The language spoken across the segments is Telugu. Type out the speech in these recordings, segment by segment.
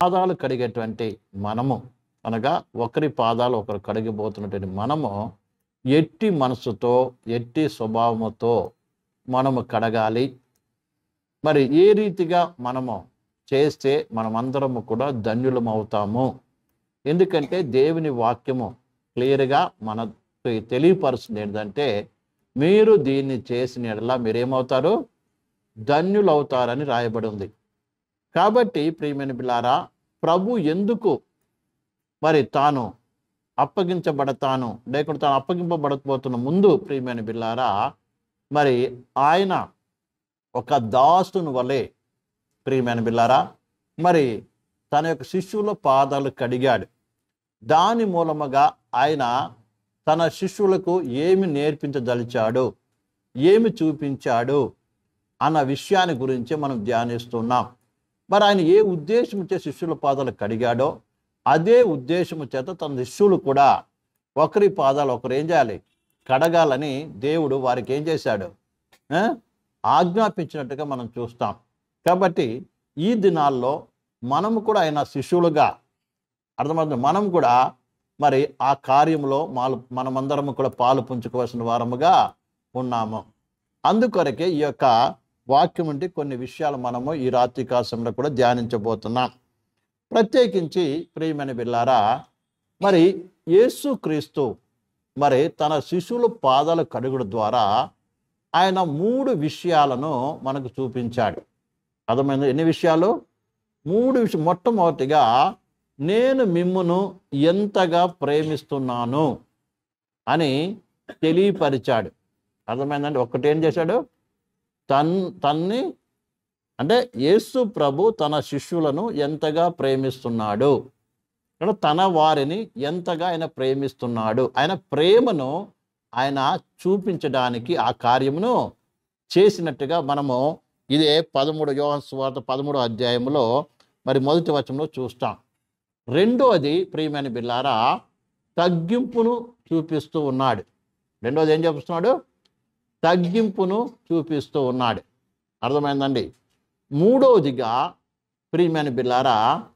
పాదాలు కడిగేటువంటి మనము అనగా ఒకరి పాదాలు ఒకరు కడిగిపోతున్నటువంటి మనము ఎట్టి మనసుతో ఎట్టి స్వభావముతో మనము కడగాలి మరి ఏ రీతిగా మనము చేస్తే మనమందరము కూడా ధన్యులం అవుతాము ఎందుకంటే దేవుని వాక్యము క్లియర్గా మనకు తెలియపరుస్తుంది ఏంటంటే మీరు దీన్ని చేసిన ఎడలా మీరేమవుతారు ధన్యులు అవుతారని రాయబడి ఉంది కాబట్టి ప్రియమైన బిల్లారా ప్రభు ఎందుకు మరి తాను అప్పగించబడతాను లేకుంటే తాను అప్పగింపబడకపోతున్న ముందు ప్రియమైన బిల్లారా మరి ఆయన ఒక దాసుని వలె ప్రియమైన బిల్లారా మరి తన యొక్క శిష్యుల పాదాలు కడిగాడు దాని మూలముగా ఆయన తన శిష్యులకు ఏమి నేర్పించదలిచాడు ఏమి చూపించాడు అన్న విషయాన్ని గురించి మనం ధ్యానిస్తున్నాం మరి ఆయన ఏ ఉద్దేశం చే శిష్యుల పాదాలు కడిగాడో అదే ఉద్దేశము చేత తన శిష్యులు కూడా ఒకరి పాదాలు ఒకరు ఏం చేయాలి కడగాలని దేవుడు వారికి ఏం చేశాడు ఆ? ఆజ్ఞాపించినట్టుగా మనం చూస్తాం కాబట్టి ఈ దినాల్లో మనము కూడా ఆయన శిష్యులుగా అర్థమవుతుంది మనం కూడా మరి ఆ కార్యంలో మాలు మనమందరము కూడా పాలు పుంజుకోవాల్సిన వారముగా ఉన్నాము అందుకొరకే ఈ యొక్క వాక్యం ఉంటే కొన్ని విషయాలు మనము ఈ రాత్రి కాశంలో కూడా ధ్యానించబోతున్నాం ప్రత్యేకించి ప్రియమైన బిల్లారా మరి యేసుక్రీస్తు మరి తన శిశువుల పాదాల కడుగుడు ద్వారా ఆయన మూడు విషయాలను మనకు చూపించాడు అర్థమైంది ఎన్ని విషయాలు మూడు విషయం మొట్టమొదటిగా నేను మిమ్మును ఎంతగా ప్రేమిస్తున్నాను అని తెలియపరిచాడు అర్థమైందండి ఒక్కటి ఏం చేశాడు తన్ తన్ని అంటే యేసు ప్రభు తన శిష్యులను ఎంతగా ప్రేమిస్తున్నాడు ఇక్కడ తన వారిని ఎంతగా ఆయన ప్రేమిస్తున్నాడు ఆయన ప్రేమను ఆయన చూపించడానికి ఆ కార్యమును చేసినట్టుగా మనము ఇదే పదమూడు యోహన్ సువార్త పదమూడో అధ్యాయంలో మరి మొదటి వచనంలో చూస్తాం రెండోది ప్రియమైన బిల్లారా తగ్గింపును చూపిస్తూ ఉన్నాడు రెండోది ఏం చూపిస్తున్నాడు తగ్గింపును చూపిస్తూ ఉన్నాడు అర్థమైందండి మూడవదిగా ప్రియమైన బిల్లారా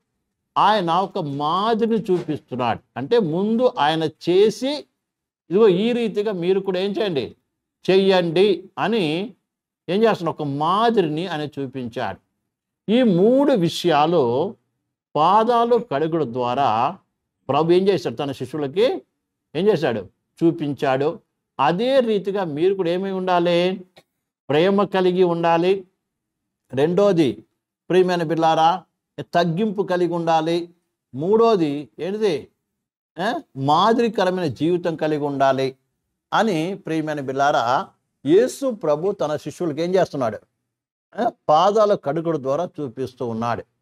ఆయన ఒక మాదిరిని చూపిస్తున్నాడు అంటే ముందు ఆయన చేసి ఇదిగో ఈ రీతిగా మీరు కూడా ఏం చేయండి చెయ్యండి అని ఏం చేస్తున్నాడు ఒక మాదిరిని ఆయన చూపించాడు ఈ మూడు విషయాలు పాదాలు కడుగుడు ద్వారా ప్రభు ఏం చేశాడు తన శిష్యులకి ఏం చేశాడు చూపించాడు అదే రీతిగా మీరు కూడా ఏమై ఉండాలి ప్రేమ కలిగి ఉండాలి రెండోది ప్రియమైన బిడ్లారా తగ్గింపు కలిగి ఉండాలి మూడోది ఏంటిది ఏ? మాదిరికరమైన జీవితం కలిగి ఉండాలి అని ప్రియమైన బిల్లారా యేసు ప్రభు తన శిష్యులకి ఏం చేస్తున్నాడు ఏ? పాదాల కడుగుడు ద్వారా చూపిస్తూ ఉన్నాడు